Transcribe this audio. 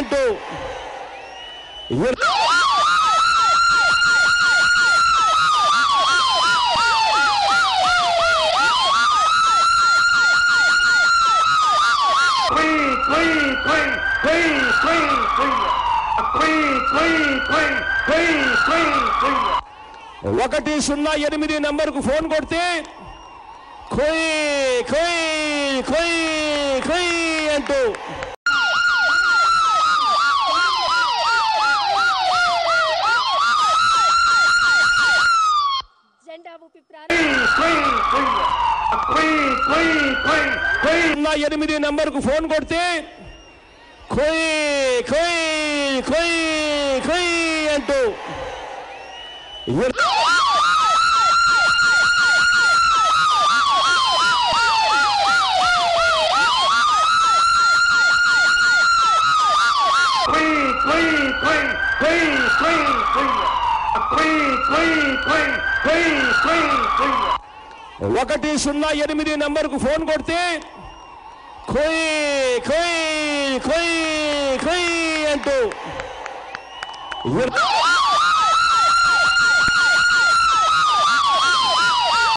అంటూ ఎ- Queen, queen, queen, queen, queen, queen. A queen, queen, queen, queen, queen, queen. ఒకటి సున్నా ఎనిమిది నంబర్కు ఫోన్ కొడితే ఖొయ్ ఖొయ్ ఖొయ్ ఖొయ్ అంటూ జెండా ఊపి ప్రారంభ Queen, queen, queen. A queen, queen, queen, queen. సున్నా ఎనిమిది నంబర్కు ఫోన్ కొడితే ఖొయ్ ఖొయ్ ఖొయ్ ఖొయ్ అంటూ ఎ- Queen, queen, queen, queen, queen, queen. A queen, queen, queen, queen, queen, queen. ఒకటి సున్నా ఎనిమిది నంబర్కు ఫోన్ కొడితే ఖొయ్ ఖొయ్ ఖొయ్ ఖొయ్ అంటూ ఎ-